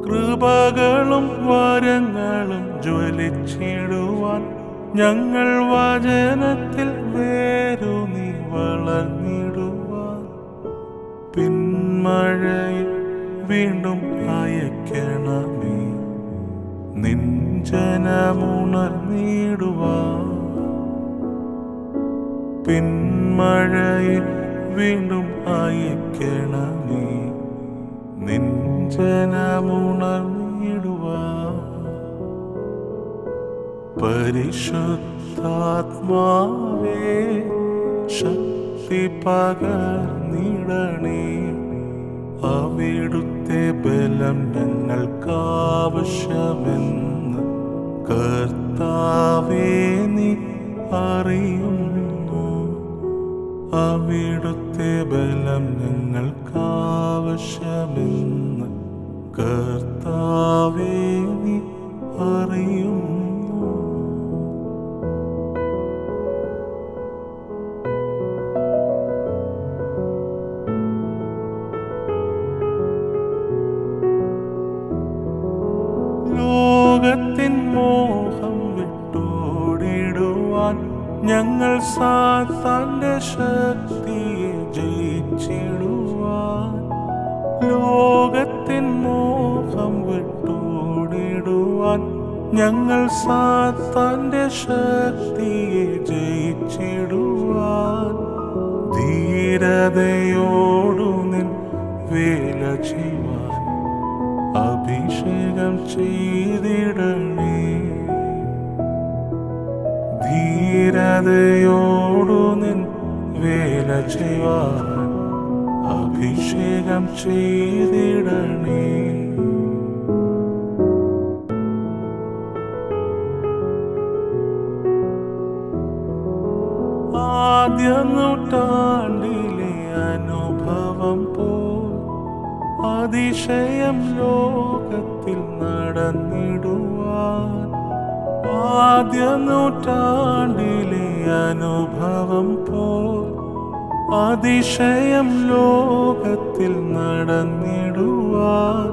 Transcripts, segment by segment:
കൃപകളും വരങ്ങളും ജ്വലിച്ചിടുവാൻ ഞങ്ങൾ വചനത്തിൽ വേരൂന്നി വളർന്നിടുവാൻ പിന്മഴയിൽ വീണ്ടും അയക്കണമേ നിഞ്ചനമുണർന്നിടുവാൻ പിന്മഴയിൽ വീണ്ടും അയക്കണമേ നിഞ്ചനമുണർന്നിടുവാൻ പരിശുദ്ധാത്മാവേ ശക്തി പകർന്നിടണേ അവിടുത്തെ ബലം ഞങ്ങൾക്കാവശ്യമെന്ന് കർത്താവേ നീ അറിയുന്നു അവിടുത്തെ ബലം ഞങ്ങൾക്കാവശ്യമെന്ന് കർത്താവേ നീ അറിയുന്നു ലോകത്തിൻ മോഹം വിട്ടോടിടുവാൻ ഞങ്ങൾ സാത്താന്റെ ശക്തിയെ ജയിച്ചിടുവാൻ ലോകത്തിൻ മോഹം വിട്ടോടിടുവാൻ ഞങ്ങൾ സാത്താന്റെ ശക്തിയെ ജയിച്ചിടുവാൻ ധീരതയോടു നിൻ വേല ചെയ്യുവാൻ അഭിഷേകം ചെയ്തിടണേ ധീരതയോടു നിൻ വേല ചെയ്യുവാൻ അഭിഷേകം ചെയ്തിടണേ ആദ്യ നൂറ്റാണ്ടിലെ അനുഭവം പോ അതിശയം ലോകത്തിൽ നടന്നിടുവാൻ ആദ്യ നൂറ്റാണ്ടിലെ അനുഭവം പോ അതിശയം ലോകത്തിൽ നടന്നിടുവാൻ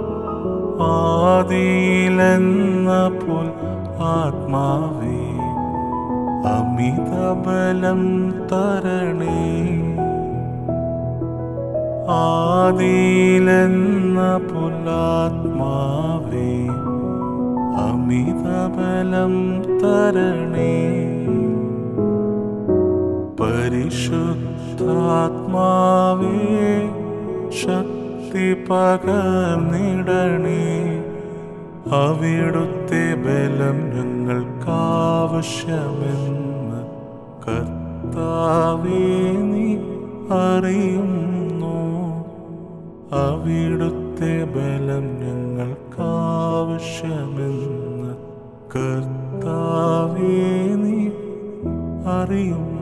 ആദിയിലെന്ന പോൽ ആത്മാവേ അമിത ബലം തരണേ ആദിയിലെന്ന പുലാത്മാവേ അമിത ബലം തരണേ പരിശുദ്ധാത്മാവേ ശക്തി പകർന്നിടണേ അവിടുത്തെ ബലം ഞങ്ങൾക്കാവശ്യമെന്ന് കർത്താവേ നീ അറിയുന്നു അവിടുത്തെ ബലം ഞങ്ങൾക്കാവശ്യമെന്ന് കർത്താവേ നീ അറിയുന്നു